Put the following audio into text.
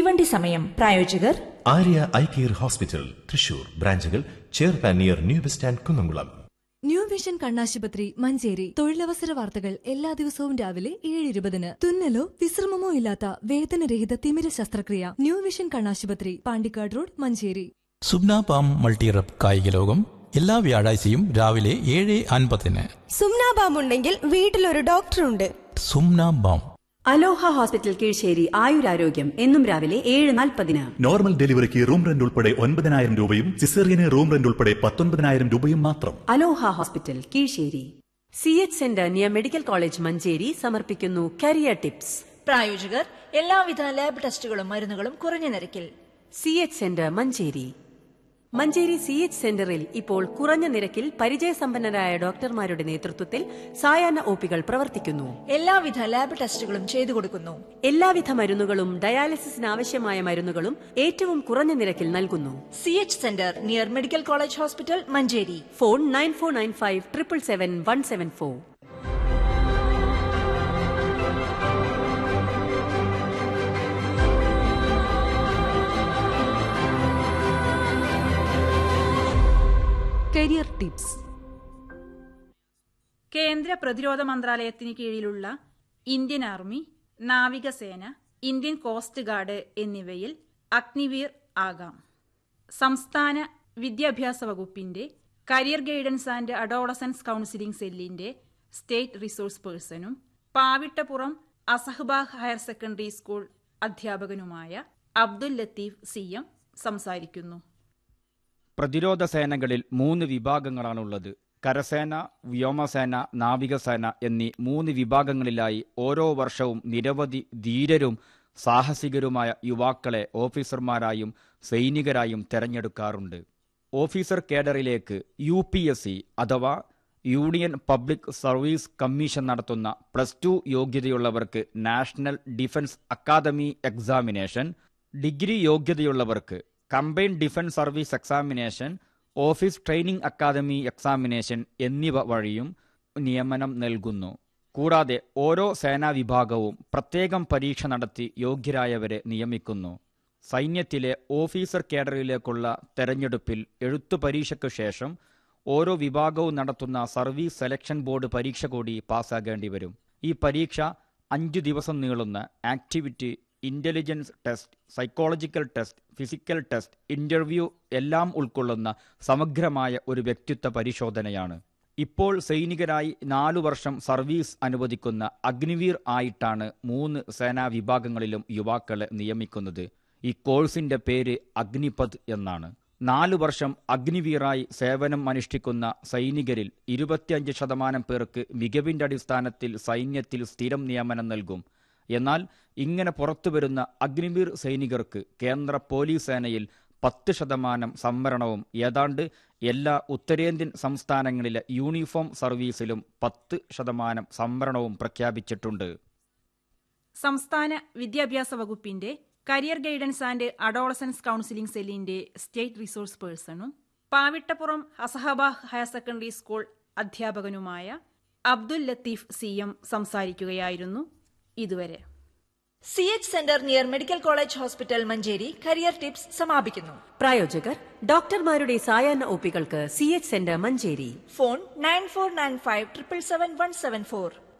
തീവണ്ടി സമയം പ്രായോജകർ Arya eye care hospital Thrissur ബ്രാഞ്ചുകൾ ചേർപ്പാൻ near new bus stand Kunnamkulam new vision കണ്ണാശുപത്രി മഞ്ചേരി തൊഴിലവസര വാർത്തകൾ എല്ലാ ദിവസവും രാവിലെ ഏഴ് ഇരുപതിന് തുന്നലോ വിശ്രമമോ ഇല്ലാത്ത വേദനരഹിത തിമിര ശസ്ത്രക്രിയ ന്യൂ വിഷൻ കണ്ണാശുപത്രി പാണ്ടിക്കാട് റോഡ് മഞ്ചേരി സുബ്ന പാം മൾട്ടിറപ്പ് കായിക ലോകം എല്ലാ വ്യാഴാഴ്ചയും രാവിലെ ഏഴ് അൻപതിന് സുംനാബാം ഉണ്ടെങ്കിൽ വീട്ടിലൊരു ഡോക്ടറുണ്ട് Sumna balm Aloha hospital Keezhissery ആയുരാരോഗ്യം എന്നും രാവിലെ ഏഴ് നാൽപ്പതിന് നോർമൽ ഡെലിവറിക്ക് റൂം റെന്റ് ഉൾപ്പെടെ ഒൻപതിനായിരം രൂപയും സിസേറിയന് റൂം റെന്റ് ഉൾപ്പെടെ പത്തൊൻപതിനായിരം രൂപയും മാത്രം Aloha hospital Keezhissery C H centre near medical college Manjeri സമർപ്പിക്കുന്നു കരിയർ ടിപ്സ് പ്രായോജകർ എല്ലാവിധ ലാബ് ടെസ്റ്റുകളും മരുന്നുകളും കുറഞ്ഞ നിരക്കിൽ C H centre Manjeri Manjeri C H സെന്ററിൽ ഇപ്പോൾ കുറഞ്ഞ നിരക്കിൽ പരിചയസമ്പന്നരായ ഡോക്ടർമാരുടെ നേതൃത്വത്തിൽ സായാഹ്ന ഒപികൾ പ്രവർത്തിക്കുന്നു എല്ലാവിധ ലാബ് ടെസ്റ്റുകളും ചെയ്തു കൊടുക്കുന്നു എല്ലാവിധ മരുന്നുകളും ഡയാലിസിസിന് ആവശ്യമായ മരുന്നുകളും ഏറ്റവും കുറഞ്ഞ നിരക്കിൽ നൽകുന്നു C H centre near medical college hospital Manjeri phone nine four nine five triple seven one seven four career tips കേന്ദ്ര പ്രതിരോധ മന്ത്രാലയത്തിന് കീഴിലുള്ള ഇന്ത്യൻ ആർമി നാവികസേന ഇന്ത്യൻ കോസ്റ്റ് ഗാർഡ് എന്നിവയിൽ അഗ്നിവീർ ആകാം സംസ്ഥാന വിദ്യാഭ്യാസ വകുപ്പിന്റെ career guidance and adolescence counselling സെല്ലിന്റെ സ്റ്റേറ്റ് റിസോഴ്സ് പേഴ്സണും പാവിട്ടപ്പുറം അസഹ്ബാഗ് ഹയർ സെക്കൻഡറി സ്കൂൾ അധ്യാപകനുമായ അബ്ദുൽ ലത്തീഫ് സി എം സംസാരിക്കുന്നു പ്രതിരോധ സേനകളിൽ മൂന്ന് വിഭാഗങ്ങളാണുള്ളത് കരസേന വ്യോമസേന നാവികസേന എന്നീ മൂന്ന് വിഭാഗങ്ങളിലായി ഓരോ വർഷവും നിരവധി ധീരരും സാഹസികരുമായ യുവാക്കളെ ഓഫീസർമാരായും സൈനികരായും തെരഞ്ഞെടുക്കാറുണ്ട് ഓഫീസർ കേഡറിലേക്ക് യു പി എസ് സി അഥവാ യൂണിയൻ പബ്ലിക് സർവീസ് കമ്മീഷൻ നടത്തുന്ന പ്ലസ് ടു യോഗ്യതയുള്ളവർക്ക് national defence academy examination degree യോഗ്യതയുള്ളവർക്ക് combined defence service examination office training academy examination എന്നിവ വഴിയും നിയമനം നൽകുന്നു കൂടാതെ ഓരോ സേനാ വിഭാഗവും പ്രത്യേകം പരീക്ഷ നടത്തി യോഗ്യരായവരെ നിയമിക്കുന്നു സൈന്യത്തിലെ ഓഫീസർ കേഡറിലേക്കുള്ള തെരഞ്ഞെടുപ്പിൽ എഴുത്തു പരീക്ഷയ്ക്ക് ശേഷം ഓരോ വിഭാഗവും നടത്തുന്ന സർവീസ് സെലക്ഷൻ ബോർഡ് പരീക്ഷ കൂടി പാസ്സാകേണ്ടി വരും ഈ പരീക്ഷ അഞ്ചു ദിവസം നീളുന്ന activity intelligence test psychological test physical test interview എല്ലാം ഉൾക്കൊള്ളുന്ന സമഗ്രമായ ഒരു വ്യക്തിത്വ പരിശോധനയാണ് ഇപ്പോൾ സൈനികരായി നാലു വർഷം സർവീസ് അനുവദിക്കുന്ന അഗ്നിവീർ ആയിട്ടാണ് മൂന്ന് സേനാ വിഭാഗങ്ങളിലും യുവാക്കളെ നിയമിക്കുന്നത് ഈ കോഴ്സിന്റെ പേര് അഗ്നിപത് എന്നാണ് നാലു വർഷം അഗ്നിവീറായി സേവനം അനുഷ്ഠിക്കുന്ന സൈനികരിൽ ഇരുപത്തിയഞ്ച് ശതമാനം പേർക്ക് മികവിന്റെ അടിസ്ഥാനത്തിൽ സൈന്യത്തിൽ സ്ഥിരം നിയമനം നൽകും എന്നാൽ ഇങ്ങനെ പുറത്തുവരുന്ന അഗ്നിവീർ സൈനികർക്ക് കേന്ദ്ര പോലീസ് സേനയിൽ പത്ത് ശതമാനം സംവരണവും ഏതാണ്ട് എല്ലാ ഉത്തരേന്ത്യൻ സംസ്ഥാനങ്ങളിലെ യൂണിഫോം സർവീസിലും പത്ത് ശതമാനം സംവരണവും പ്രഖ്യാപിച്ചിട്ടുണ്ട് സംസ്ഥാന വിദ്യാഭ്യാസ വകുപ്പിന്റെ career guidance and adolescence counselling സെല്ലിന്റെ സ്റ്റേറ്റ് റിസോഴ്സ് പേഴ്സണും പാവിട്ടപ്പുറം അസഹബാഹ് ഹയർ സെക്കൻഡറി സ്കൂൾ അധ്യാപകനുമായ അബ്ദുൽ ലത്തീഫ് സി എം സംസാരിക്കുകയായിരുന്നു ഇതുവരെ C H centre near medical college hospital Manjeri career tips സമാപിക്കുന്നു പ്രായോജകർ ഡോക്ടർമാരുടെ സായാഹ്ന ഒപികൾക്ക് C H centre Manjeri phone nine four nine five triple seven one seven four